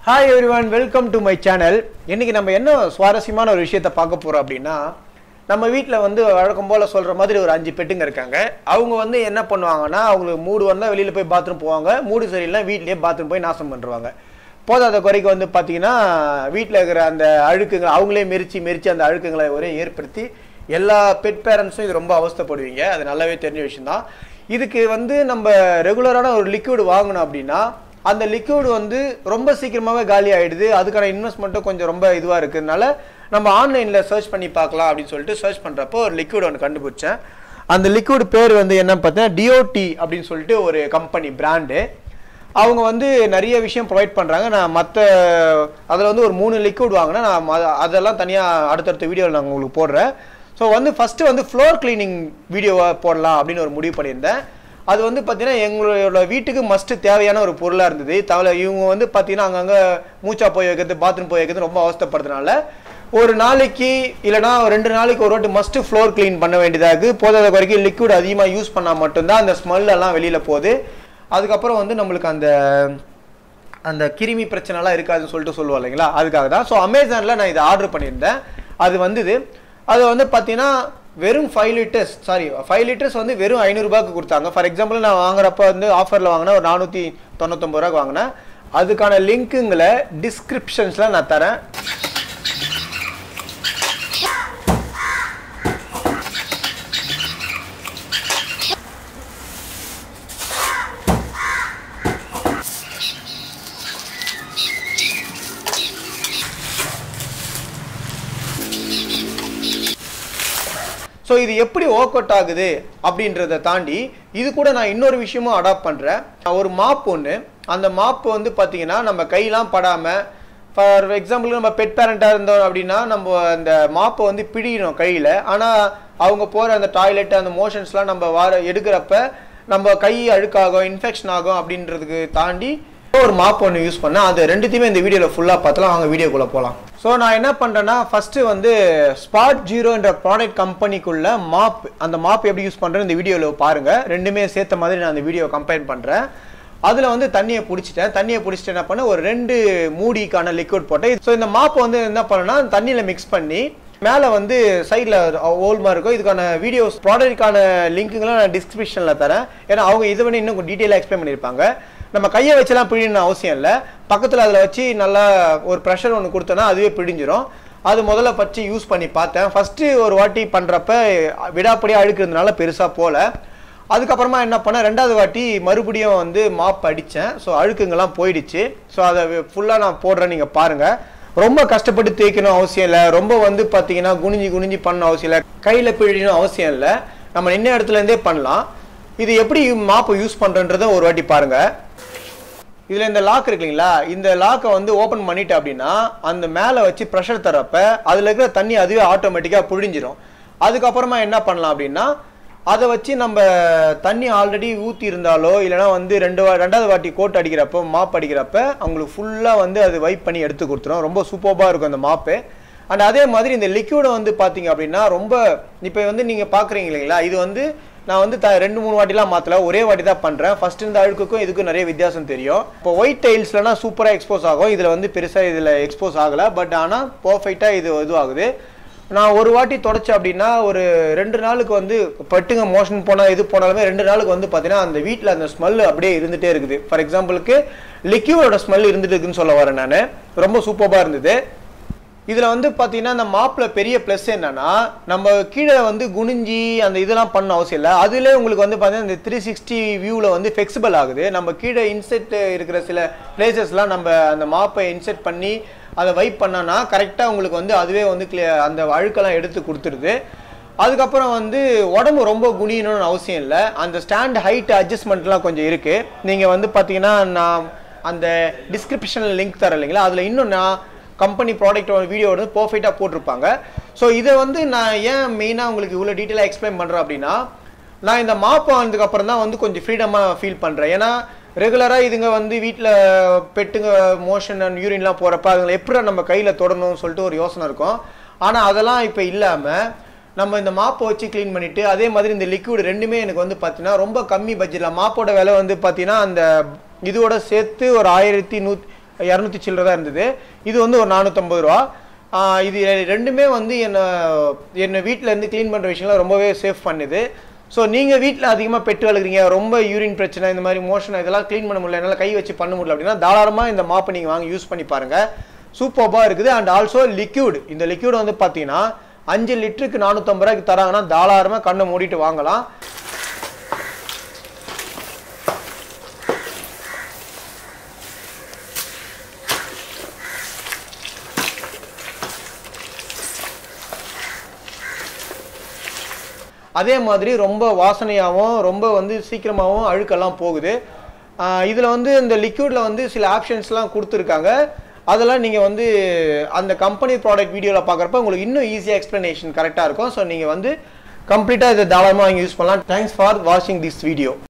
hi everyone welcome to my channel இன்னைக்கு நம்ம என்ன சுவாரஸ்யமான ஒரு விஷயத்த பார்க்க போறோம் அப்படின்னா நம்ம வீட்டில் வந்து வழக்கம் போல் சொல்கிற மாதிரி ஒரு அஞ்சு பெட்டுங்க இருக்காங்க அவங்க வந்து என்ன பண்ணுவாங்கன்னா அவங்களுக்கு மூடு வந்தால் வெளியில் போய் பாத்ரூம் போவாங்க மூடு சரியில்லை வீட்லேயே பாத்ரூம் போய் நாசம் பண்ணுவாங்க போதாத குறைக்கு வந்து பார்த்தீங்கன்னா வீட்டில் இருக்கிற அந்த அழுக்குங்க அவங்களே மெரிச்சு மெரிச்சு அந்த அழுக்குங்களை ஒரே ஏற்படுத்தி எல்லா பெட் பேரண்ட்ஸும் இது ரொம்ப அவஸ்தைப்படுவீங்க அது நல்லாவே தெரிஞ்ச விஷயம்தான் இதுக்கு வந்து நம்ம ரெகுலரான ஒரு லிக்விட் வாங்கணும் அப்படின்னா அந்த லிக்விட் வந்து ரொம்ப சீக்கிரமாகவே காலி ஆயிடுது அதுக்கான இன்வெஸ்ட்மெண்ட்டும் கொஞ்சம் ரொம்ப இதுவாக இருக்கிறதுனால நம்ம ஆன்லைனில் சர்ச் பண்ணி பார்க்கலாம் அப்படின்னு சொல்லிட்டு சர்ச் பண்ணுறப்போ ஒரு லிக்விட் ஒன்று கண்டுபிடிச்சேன் அந்த லிக்விட் பேர் வந்து என்ன பார்த்தீங்கன்னா டிஓடி அப்படின்னு சொல்லிட்டு ஒரு கம்பெனி பிராண்டு அவங்க வந்து நிறைய விஷயம் ப்ரொவைட் பண்ணுறாங்க நான் மற்ற அதில் வந்து ஒரு மூணு லிக்விட் வாங்கினேன் நான் ம- அதெல்லாம் தனியாக அடுத்தடுத்த வீடியோவில் நான் உங்களுக்கு போடுறேன் ஸோ வந்து ஃபஸ்ட்டு வந்து ஃப்ளோர் க்ளீனிங் வீடியோவாக போடலாம் அப்படின்னு ஒரு முடிவு பண்ணியிருந்தேன் அது வந்து பார்த்தீங்கன்னா எங்களோட வீட்டுக்கு மஸ்ட்டு தேவையான ஒரு பொருளாக இருந்தது தவிர இவங்க வந்து பார்த்தீங்கன்னா அங்கங்கே மூச்சா போய் வைக்கிறது பாத்ரூம் போய் வைக்கிறது ரொம்ப அவஸ்தைப்படுறதுனால ஒரு நாளைக்கு இல்லைனா ரெண்டு நாளைக்கு ஒரு வாட்டி மஸ்ட்டு ஃப்ளோர் க்ளீன் பண்ண வேண்டியதாக இருக்குது போதாத குறைக்கு லிக்விட் அதிகமாக யூஸ் பண்ணால் மட்டும்தான் அந்த ஸ்மெல் எல்லாம் வெளியில் போகுது அதுக்கப்புறம் வந்து நம்மளுக்கு அந்த அந்த கிருமி பிரச்சனைலாம் இருக்காதுன்னு சொல்லிட்டு சொல்லுவோம் இல்லைங்களா அதுக்காக தான் ஸோ அமேசானில் நான் இதை ஆர்டர் பண்ணியிருந்தேன் அது வந்தது அது வந்து பார்த்தீங்கன்னா வெறும் five litres sorry five litres வந்து வெறும் ஐநூறுரூபாய்க்கு கொடுத்தாங்க ஃபார் எக்ஸாம்பிள் நான் வாங்குறப்ப வந்து ஆஃபரில் வாங்கினா ஒரு நானூற்றி தொண்ணூத்தொம்பது ரூபாய்க்கு வாங்கினேன் அதுக்கான லிங்க்குங்களை டிஸ்கிரிப்ஷன்ஸில் நான் தரேன் ஸோ இது எப்படி ஒர்க் அவுட் ஆகுது அப்படின்றத தாண்டி இது கூட நான் இன்னொரு விஷயமும் அடாப்ட் பண்ணுறேன் ஒரு மாப் ஒன்று அந்த மாப் வந்து பார்த்தீங்கன்னா நம்ம கையெல்லாம் படாமல் ஃபார் எக்ஸாம்பிள் நம்ம பெட் பேரண்ட்டாக இருந்தோம் அப்படின்னா நம்ம அந்த மாப்பை வந்து பிடிக்கணும் கையில் ஆனால் அவங்க போகிற அந்த டாய்லெட் அந்த மோஷன்ஸ்லாம் நம்ம வார எடுக்கிறப்ப நம்ம கை அழுக்காகும் இன்ஃபெக்ஷன் ஆகும் அப்படின்றதுக்கு தாண்டி ஒரு மாப் ஒன்று யூஸ் பண்ணேன் அது ரெண்டுத்தையுமே இந்த வீடியோவில் ஃபுல்லாக பார்த்தலாம் அவங்க வீடியோக்குள்ளே போகலாம் ஸோ நான் என்ன பண்ணுறேன்னா ஃபஸ்ட்டு வந்து ஸ்பாட் ஜீரோன்ற ப்ராடக்ட் கம்பெனிக்குள்ள மாப் அந்த மாப் எப்படி யூஸ் பண்ணுறேன்னு இந்த வீடியோவில் பாருங்கள் ரெண்டுமே சேர்த்த மாதிரி நான் அந்த வீடியோ கம்பைன் பண்ணுறேன் அதில் வந்து தண்ணியை பிடிச்சிட்டேன் தண்ணியை பிடிச்சிட்டு என்ன பண்ணேன் ஒரு ரெண்டு மூடிக்கான லிக்விட் போட்டேன் ஸோ இந்த மாப் வந்து என்ன பண்ணேன்னா தண்ணியில் மிக்ஸ் பண்ணி மேலே வந்து சைடில் ஓல்மா இருக்கும் இதுக்கான வீடியோஸ் ப்ராடக்ட்டுக்கான லிங்க்குங்களாம் நான் டிஸ்கிரிப்ஷனில் தரேன் ஏன்னா அவங்க இது பண்ணி இன்னும் டீட்டெயிலாக எக்ஸ்பிளைன் பண்ணியிருப்பாங்க நம்ம கையை வச்செல்லாம் பிழியணும் அவசியம் இல்லை பக்கத்தில் அதில் வச்சு நல்லா ஒரு ப்ரெஷர் ஒன்று கொடுத்தோன்னா அதுவே பிழிஞ்சிரும் அது முதல்ல பச்சு யூஸ் பண்ணி பார்த்தேன் ஃபஸ்ட்டு ஒரு வாட்டி பண்ணுறப்ப விடாப்படியாக அழுக்கிறதுனால பெருசாக போகல அதுக்கப்புறமா என்ன பண்ணேன் ரெண்டாவது வாட்டி மறுபடியும் வந்து மாப் அடித்தேன் ஸோ அழுக்குங்கெல்லாம் போயிடுச்சு ஸோ அதை ஃபுல்லாக நான் போடுறேன் நீங்கள் பாருங்கள் ரொம்ப கஷ்டப்பட்டு தேய்க்கணும் அவசியம் இல்லை ரொம்ப வந்து பார்த்தீங்கன்னா குனிஞ்சி குனிஞ்சி பண்ண அவசியம் இல்லை கையில் பிழியணும் அவசியம் இல்லை நம்ம நின்ன இடத்துல இருந்தே பண்ணலாம் இது எப்படி மாப்பை யூஸ் பண்ணுறன்றதை ஒரு வாட்டி பாருங்கள் இதில் இந்த லாக் இருக்கு இல்லைங்களா இந்த லாக்கை வந்து ஓப்பன் பண்ணிட்டு அப்படின்னா அந்த மேலே வச்சு ப்ரெஷர் தரப்ப அதில் இருக்கிற தண்ணி அதுவே ஆட்டோமேட்டிக்காக புழிஞ்சிரும் அதுக்கப்புறமா என்ன பண்ணலாம் அப்படின்னா அதை வச்சு நம்ம தண்ணி ஆல்ரெடி ஊற்றி இருந்தாலோ இல்லைனா வந்து ரெண்டு வா ரெண்டாவது வாட்டி கோட் அடிக்கிறப்போ மாப் அடிக்கிறப்ப அவங்களுக்கு ஃபுல்லாக வந்து அது வைப் பண்ணி எடுத்து கொடுத்துரும் ரொம்ப சூப்பராக இருக்கும் அந்த மாப்பு அண்ட் அதே மாதிரி இந்த லிக்யூடை வந்து பார்த்தீங்க அப்படின்னா ரொம்ப இப்போ வந்து நீங்கள் பார்க்குறீங்க இல்லைங்களா இது வந்து நான் வந்து த ரெண்டு மூணு வாட்டிலாம் மாற்றல ஒரே வாட்டி தான் பண்ணுறேன் ஃபர்ஸ்ட் இந்த அழுக்குக்கும் இதுக்கும் நிறைய வித்தியாசம் தெரியும் இப்போ ஒயிட் டைல்ஸ்லனா சூப்பராக எக்ஸ்போஸ் ஆகும் இதில் வந்து பெருசாக இதில் எக்ஸ்போஸ் ஆகலை பட் ஆனால் பர்ஃபெக்டாக இது இதுவாகுது நான் ஒரு வாட்டி தொடச்சேன் அப்படின்னா ஒரு ரெண்டு நாளுக்கு வந்து பட்டுங்க மோஷன் போனால் எது போனாலுமே ரெண்டு நாளுக்கு வந்து பார்த்தீங்கன்னா அந்த வீட்டில் அந்த ஸ்மெல் அப்படியே இருந்துகிட்டே இருக்குது ஃபார் எக்ஸாம்பிளுக்கு லிக்யூடோட ஸ்மெல் இருந்துட்டு இருக்குன்னு சொல்ல வரேன் நான் ரொம்ப சூப்பராக இருந்தது இதில் வந்து பார்த்தீங்கன்னா இந்த மாப்பில் பெரிய ப்ளஸ் என்னன்னா நம்ம கீழே வந்து குனிஞ்சி அந்த இதெல்லாம் பண்ண அவசியம் இல்லை அதிலே உங்களுக்கு வந்து பார்த்தீங்கன்னா இந்த த்ரீ சிக்ஸ்டி வியூவில் வந்து ஃப்ளெக்சிபிள் ஆகுது நம்ம கீழே இன்செட் இருக்கிற சில பிளேசஸ்லாம் நம்ம அந்த மாப்பை இன்செட் பண்ணி அதை வைப் பண்ணோன்னா கரெக்டாக உங்களுக்கு வந்து அதுவே வந்து clear- அந்த அழுக்கெல்லாம் எடுத்து கொடுத்துருது அதுக்கப்புறம் வந்து உடம்பு ரொம்ப குனியணும்னு அவசியம் இல்லை அந்த ஸ்டாண்ட் ஹைட் அட்ஜஸ்ட்மெண்ட்லாம் கொஞ்சம் இருக்குது நீங்கள் வந்து பார்த்தீங்கன்னா நான் அந்த டிஸ்கிரிப்ஷனில் லிங்க் தரேன் இல்லைங்களா அதில் இன்னும் நான் கம்பெனி ப்ராடக்ட்டோட வீடியோ வந்து பர்ஃபெக்டாக போட்டிருப்பாங்க ஸோ இதை வந்து நான் ஏன் மெயினாக உங்களுக்கு இவ்வளோ டீட்டெயிலாக எக்ஸ்பிளைன் பண்ணுறேன் அப்படின்னா நான் இந்த மாப் ஆனதுக்கு அப்புறம் தான் வந்து கொஞ்சம் ஃப்ரீடமாக ஃபீல் பண்ணுறேன் ஏன்னா ரெகுலராக இதுங்க வந்து வீட்டில் பெட்டுங்க மோஷன் அண்ட் யூரின்லாம் போகிறப்ப அதுங்களை எப்படி நம்ம கையில் தொடணும்னு சொல்லிட்டு ஒரு யோசனை இருக்கும் ஆனால் அதெல்லாம் இப்போ இல்லாமல் நம்ம இந்த மாப்பை வச்சு க்ளீன் பண்ணிட்டு அதே மாதிரி இந்த லிக்விட் ரெண்டுமே எனக்கு வந்து பார்த்தீங்கன்னா ரொம்ப கம்மி பட்ஜெட்டில் மாப்போட விலை வந்து பார்த்தீங்கன்னா அந்த இதோட சேர்த்து ஒரு ஆயிரத்தி நூ இரநூத்தி சில்லற தான் இருந்தது இது வந்து ஒரு நானூற்றம்பது ரூபா ஆஹ் இது ரெண்டுமே வந்து என்னை என்னை வீட்டில் இருந்து க்ளீன் பண்ணுற விஷயம்லாம் ரொம்பவே சேஃப் பண்ணுது ஸோ நீங்கள் வீட்டில் அதிகமாக பெட்டு வளர்க்குறீங்க ரொம்ப யூரின் பிரச்சனை இந்த மாதிரி மோஷன் இதெல்லாம் க்ளீன் பண்ண முடியல என்னால் கை வச்சு பண்ண முடியல அப்படின்னா தாராளமாக இந்த மாப்பை நீங்கள் வாங்கி யூஸ் பண்ணி பாருங்கள் சூப்பர்பாக இருக்குது அண்ட் ஆல்சோ லிக்யூட் இந்த லிக்யூட் வந்து பார்த்தீங்கன்னா அஞ்சு லிட்டருக்கு நானூற்றம்பது ரூபாய்க்கு தராங்கன்னா தாராளமாக கண்ணை மூடிட்டு வாங்கலாம் அதே மாதிரி ரொம்ப வாசனையாகவும் ரொம்ப வந்து சீக்கிரமாகவும் அழுக்கெல்லாம் போகுது இதில் வந்து இந்த லிக்யூடில் வந்து சில ஆப்ஷன்ஸ்லாம் கொடுத்துருக்காங்க அதெல்லாம் நீங்கள் வந்து அந்த கம்பெனி ப்ராடக்ட் வீடியோவில் பார்க்குறப்ப உங்களுக்கு இன்னும் ஈஸியாக எக்ஸ்ப்ளனேஷன் கரெக்டாக இருக்கும் ஸோ நீங்கள் வந்து கம்ப்ளீட்டாக இதை தாராளமாக வாங்கி யூஸ் பண்ணலாம் தேங்க்ஸ் ஃபார் வாட்சிங் திஸ் வீடியோ